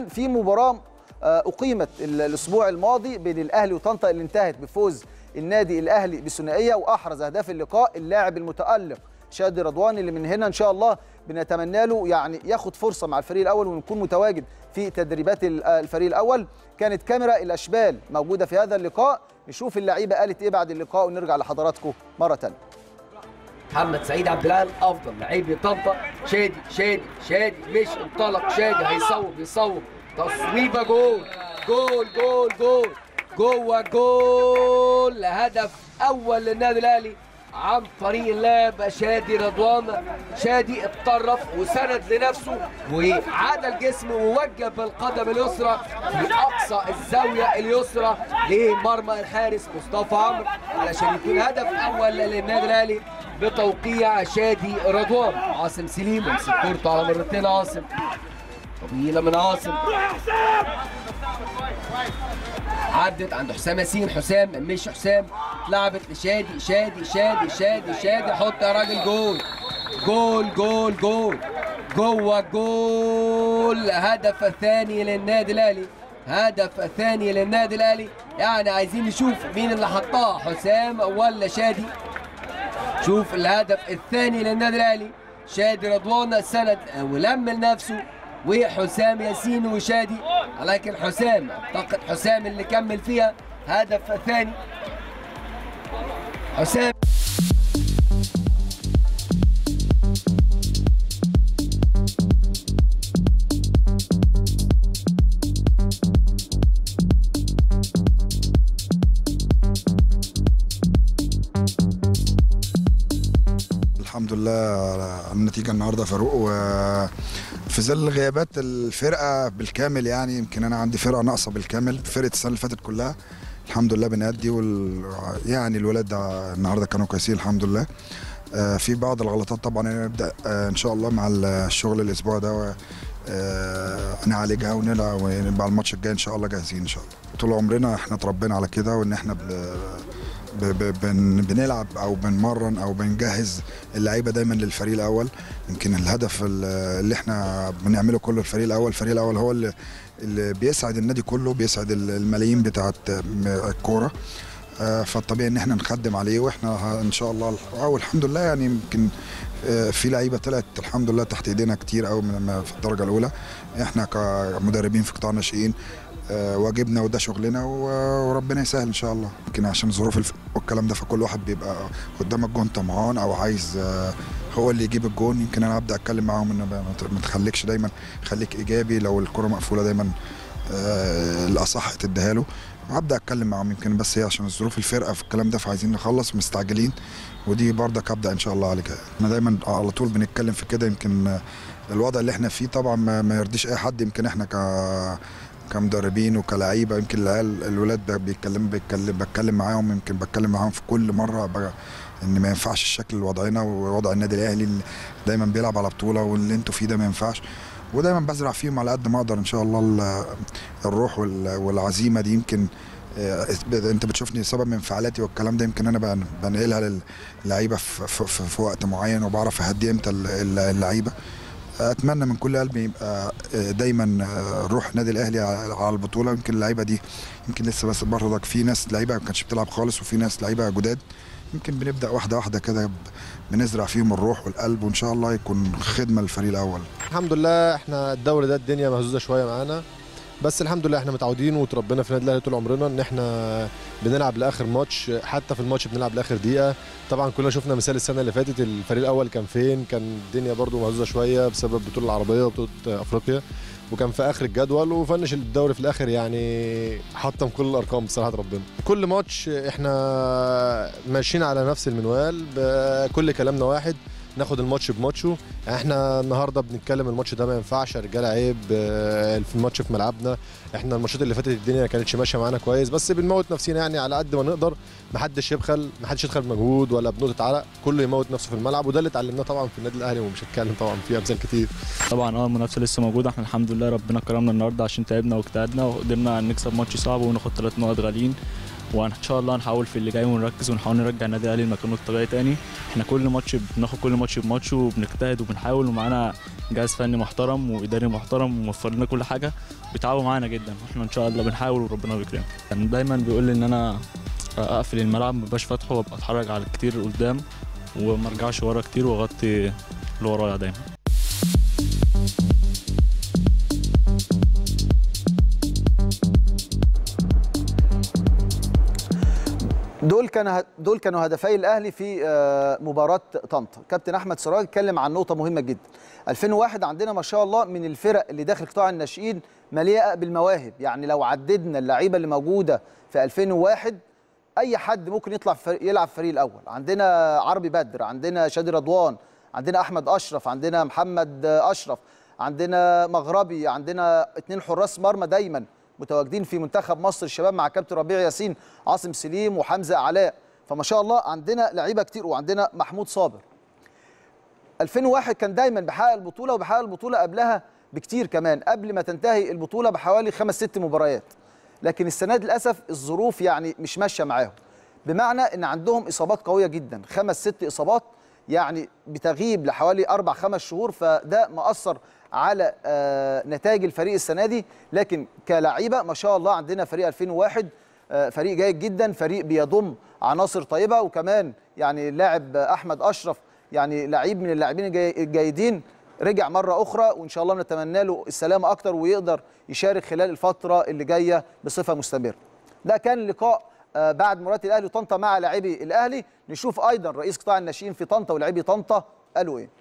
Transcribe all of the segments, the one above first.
في مباراه اقيمت الاسبوع الماضي بين الاهلي وطنطا اللي انتهت بفوز النادي الاهلي بثنائيه واحرز اهداف اللقاء اللاعب المتالق شادي رضوان اللي من هنا ان شاء الله بنتمنى له يعني ياخد فرصه مع الفريق الاول ونكون متواجد في تدريبات الفريق الاول كانت كاميرا الاشبال موجوده في هذا اللقاء نشوف اللعيبه قالت ايه بعد اللقاء ونرجع لحضراتكم مره ثانيه محمد سعيد عبد العال افضل لعيب لطنطا شادي شادي شادي مش انطلق شادي هيصوب يصوب تصويبه جول جول جول جول جوه جول هدف اول للنادي الاهلي عن طريق اللاعب شادي رضوان شادي اتطرف وسند لنفسه وعاد الجسم ووجه بالقدم اليسرى في اقصى الزاويه اليسرى لمرمى الحارس مصطفى عمرو علشان يكون هدف اول للنادي الاهلي بتوقيع شادي رضوان عاصم سليم يمسك كورته على مرتين عاصم طويله من عاصم عدت عند حسام ياسين حسام مش حسام اتلعبت لشادي شادي شادي شادي شادي حط يا راجل جول جول جول جول جوه جول هدف الثاني للنادي الاهلي هدف الثاني للنادي الاهلي يعني عايزين نشوف مين اللي حطها حسام ولا شادي شوف الهدف الثاني للنادي الاهلي شادي رضوان سند ولم لنفسه وحسام ياسين وشادي لكن حسام اعتقد حسام اللي كمل فيها هدف ثاني حسام الحمد لله على النتيجه النهارده فاروق وفي ظل غيابات الفرقه بالكامل يعني يمكن انا عندي فرقه ناقصه بالكامل فرقه السنه اللي فاتت كلها الحمد لله بنأدي وال... يعني الولاد ده النهارده كانوا كويسين الحمد لله آه في بعض الغلطات طبعا نبدا آه ان شاء الله مع الشغل الاسبوع ده آه نعالجها ونلعب ونبقى الماتش الجاي ان شاء الله جاهزين ان شاء الله طول عمرنا احنا اتربينا على كده وان احنا ب... بن بنلعب او بنمرن او بنجهز اللعيبه دايما للفريق الاول يمكن الهدف اللي احنا بنعمله كله الفريق الاول الفريق الاول هو اللي, اللي بيسعد النادي كله بيسعد الملايين بتاعه الكوره فالطبيعي ان احنا نخدم عليه واحنا ان شاء الله او الحمد لله يعني يمكن في لعيبه طلعت الحمد لله تحت ايدينا كتير قوي في الدرجه الاولى احنا كمدربين في قطاع الناشئين واجبنا وده شغلنا وربنا يسهل ان شاء الله يمكن عشان ظروف والكلام ده فكل واحد بيبقى قدام الجون طمعان او عايز هو اللي يجيب الجون يمكن انا ابدا اتكلم معاهم ان ما تخليكش دايما خليك ايجابي لو الكره مقفوله دايما الاصح تديها له هبدا اتكلم معاهم يمكن بس هي عشان ظروف الفرقه في الكلام ده فعايزين نخلص مستعجلين ودي برضك هبدا ان شاء الله عليك احنا دايما على طول بنتكلم في كده يمكن الوضع اللي احنا فيه طبعا ما يرضيش اي حد يمكن احنا ك كمدربين وكلعيبه يمكن العيال الولاد بيتكلم بيتكلم بتكلم معاهم يمكن بتكلم معاهم في كل مره بقى ان ما ينفعش الشكل اللي وضعنا ووضع النادي الاهلي اللي دايما بيلعب على بطوله واللي انتوا فيه ده ما ينفعش ودايما بزرع فيهم على قد ما اقدر ان شاء الله الروح والعزيمه دي يمكن انت بتشوفني سبب من انفعالاتي والكلام ده يمكن انا بنقلها للعيبه في, في, في وقت معين وبعرف اهدي امتى اللعيبه اتمنى من كل قلبي يبقى دايما روح النادي الاهلي على البطوله يمكن اللعيبه دي يمكن لسه بس برضك في ناس لعيبه ما كانتش بتلعب خالص وفي ناس لعيبه جداد يمكن بنبدا واحده واحده كده بنزرع فيهم الروح والقلب وان شاء الله يكون خدمه للفريق الاول الحمد لله احنا الدوري ده الدنيا مهزوزه شويه معانا بس الحمد لله احنا متعودين وتربينا في النادي الاهلي طول عمرنا ان احنا بنلعب لاخر ماتش حتى في الماتش بنلعب لاخر دقيقه طبعا كلنا شفنا مثال السنه اللي فاتت الفريق الاول كان فين كان الدنيا برده مهزوزه شويه بسبب البطوله العربيه وبطوله افريقيا وكان في اخر الجدول وفنش الدوري في الاخر يعني حطم كل الارقام بصراحه ربنا كل ماتش احنا ماشيين على نفس المنوال كل كلامنا واحد ناخد الماتش بماتشه احنا النهارده بنتكلم الماتش ده ما ينفعش يا رجاله عيب في الماتش في ملعبنا احنا الماتشات اللي فاتت الدنيا ما كانتش ماشيه معانا كويس بس بنموت نفسنا يعني على قد ما نقدر ما حدش يبخل ما حدش يدخل بمجهود ولا بنقطه عرق كله يموت نفسه في الملعب وده اللي اتعلمناه طبعا في النادي الاهلي ومش هتكلم طبعا في امثال كتير طبعا اه المنافسه لسه موجوده احنا الحمد لله ربنا كرمنا النهارده عشان تعبنا واجتهدنا وقدرنا نكسب ماتش صعب وناخد ثلاث نقط غاليين وان شاء الله نحاول في اللي جاي ونركز ونحاول نرجع النادي الاهلي لمكانه الطبيعي تاني احنا كل ماتش بناخد كل ماتش بماتش وبنجتهد وبنحاول ومعانا جهاز فني محترم واداري محترم وموفر لنا كل حاجه بيتعاونوا معانا جدا واحنا ان شاء الله بنحاول وربنا بيكرمنا كان دايما بيقول لي ان انا اقفل الملعب مبقاش فاتحه وابقى اتحرك على كتير قدام وما ارجعش ورا كتير واغطي اللي ورايا دايما دول كان دول كانوا هدفي الاهلي في آه، مباراه طنطا كابتن احمد سراج اتكلم عن نقطه مهمه جدا 2001 عندنا ما شاء الله من الفرق اللي داخل قطاع الناشئين مليئه بالمواهب يعني لو عددنا اللعيبه اللي موجوده في 2001 اي حد ممكن يطلع في فريق يلعب في الفريق الاول عندنا عربي بدر عندنا شادي رضوان عندنا احمد اشرف عندنا محمد اشرف عندنا مغربي عندنا اتنين حراس مرمى دايما متواجدين في منتخب مصر الشباب مع كابتن ربيع ياسين عاصم سليم وحمزه علاء فما شاء الله عندنا لعيبه كتير وعندنا محمود صابر 2001 كان دايما بيحقق البطوله وبيحقق البطوله قبلها بكتير كمان قبل ما تنتهي البطوله بحوالي خمس ست مباريات لكن السنه دي للاسف الظروف يعني مش ماشيه معاهم بمعنى ان عندهم اصابات قويه جدا خمس ست اصابات يعني بتغيب لحوالي اربع خمس شهور فده مأثر على آه، نتائج الفريق السنه دي لكن كلاعيبه ما شاء الله عندنا فريق 2001 آه، فريق جيد جدا فريق بيضم عناصر طيبه وكمان يعني اللاعب احمد اشرف يعني لعيب من اللاعبين الجي- الجيدين رجع مره اخرى وان شاء الله نتمنى له السلامه اكتر ويقدر يشارك خلال الفتره اللي جايه بصفه مستمره ده كان لقاء آه، بعد مباراه الاهلي وطنطا مع لاعبي الاهلي نشوف ايضا رئيس قطاع الناشئين في طنطا ولاعبي طنطا قالوا ايه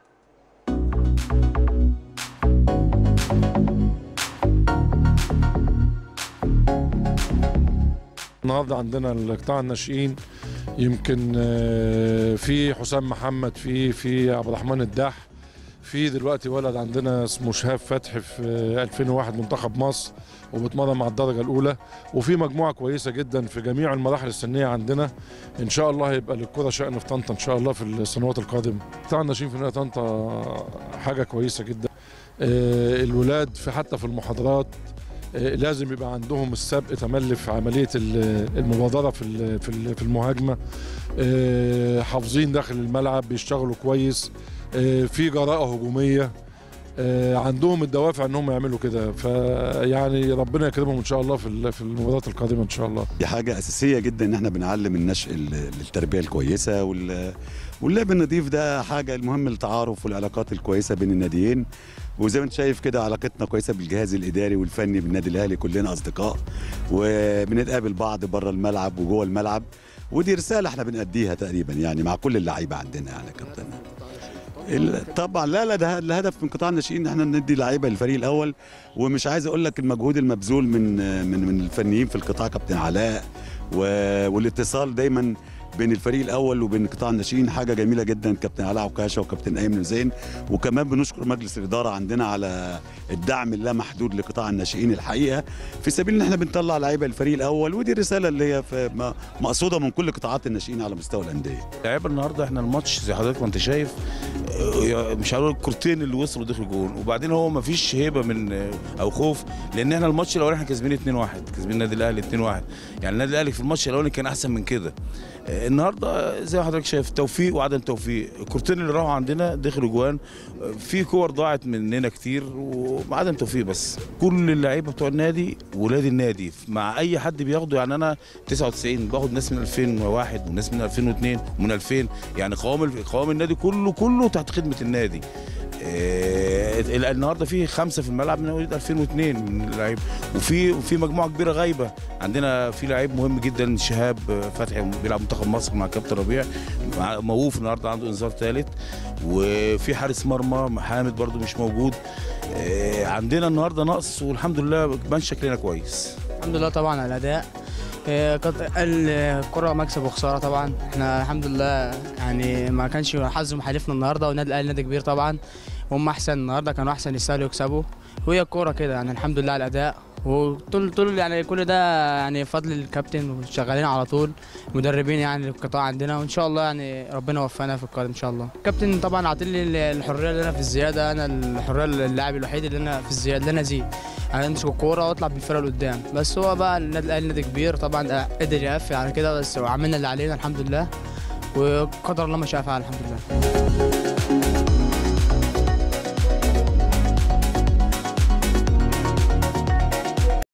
النهارده عندنا قطاع الناشئين يمكن آه، في حسام محمد في في عبد الرحمن الداح في دلوقتي ولد عندنا اسمه شهاب فتحي في آه، 2001 منتخب مصر وبيتمرن مع الدرجه الاولى وفي مجموعه كويسه جدا في جميع المراحل السنيه عندنا ان شاء الله هيبقى للكره شأن في طنطا ان شاء الله في السنوات القادمه قطاع الناشئين في نادي طنطا حاجه كويسه جدا آه، الولاد في حتى في المحاضرات آه، لازم يبقى عندهم السبق تملي في عمليه ال- المبادره في ال- في ال- في المهاجمه آه، حافظين داخل الملعب بيشتغلوا كويس آه، في جراءه هجوميه آه، عندهم الدوافع انهم يعملوا كده فيعني ربنا يكرمهم ان شاء الله في ال- في المباريات القادمه ان شاء الله دي حاجة أساسية جدا إن إحنا بنعلم النشء ال- للتربية الكويسة وال واللعب النظيف ده حاجة المهم التعارف والعلاقات الكويسة بين الناديين وزي ما انت شايف كده علاقتنا كويسة بالجهاز الإداري والفني بالنادي الأهلي كلنا أصدقاء وبنتقابل بعض بره الملعب وجوه الملعب ودي رسالة احنا بنأديها تقريبا يعني مع كل اللعيبة عندنا يعني يا كابتن ال- طبعا لا لا ده الهدف من قطاع الناشئين ان احنا ندي لعيبه الفريق الاول ومش عايز اقول لك المجهود المبذول من من من الفنيين في القطاع كابتن علاء و- والاتصال دايما بين الفريق الاول وبين قطاع الناشئين حاجه جميله جدا كابتن علاء عكاشه وكابتن ايمن زين وكمان بنشكر مجلس الاداره عندنا على الدعم اللامحدود لقطاع الناشئين الحقيقه في سبيل ان احنا بنطلع لعيبه الفريق الاول ودي الرساله اللي هي في- م- مقصوده من كل قطاعات الناشئين على مستوى الانديه لعيبه النهارده احنا الماتش زي حضرتك ما انت شايف آه، مش هقول الكورتين اللي وصلوا دخل جول وبعدين هو ما فيش هيبه من آه، او خوف لان احنا الماتش الاولاني احنا كسبين 2-1 كسبين النادي الاهلي 2-1 يعني النادي الاهلي في الماتش الاولاني كان احسن من كده آه، النهارده زي ما حضرتك شايف توفيق وعدم توفيق الكورتين اللي راحوا عندنا دخلوا جوان آه، في كور ضاعت مننا كتير وعدم توفيق بس كل اللعيبه بتوع النادي ولاد النادي مع اي حد بياخده يعني انا 99 باخد ناس من 2001 وناس من 2002 ومن 2000 يعني قوام قوام النادي كله كله تحت خدمه النادي آه، النهارده في خمسه في الملعب من مواليد 2002 من اللعيبه وفي وفي مجموعه كبيره غايبه عندنا في لعيب مهم جدا شهاب فتحي بيلعب منتخب مصر مع كابتن ربيع مع- موقوف النهارده عنده انذار ثالث وفي حارس مرمى حامد برده مش موجود آه، عندنا النهارده نقص والحمد لله كمان شكلنا كويس الحمد لله طبعا على الاداء آه، كانت الكرة مكسب وخسارة طبعا احنا الحمد لله يعني ما كانش حظ محالفنا النهارده والنادي الاهلي نادي كبير طبعا هم احسن النهارده كانوا احسن يستاهلوا يكسبوا وهي الكورة كده يعني الحمد لله على الاداء وطول طول يعني كل ده يعني فضل الكابتن وشغالين على طول مدربين يعني القطاع عندنا وان شاء الله يعني ربنا يوفقنا في القادم ان شاء الله الكابتن طبعا عاطيلي الحريه اللي انا في الزياده انا الحريه اللاعب الوحيد اللي انا في الزياده اللي انا ازيد يعني امسك الكوره واطلع بالفرقه لقدام بس هو بقى النادي الاهلي نادي كبير طبعا قدر يقفل على كده بس وعملنا اللي علينا الحمد لله وقدر الله ما شاء فعل الحمد لله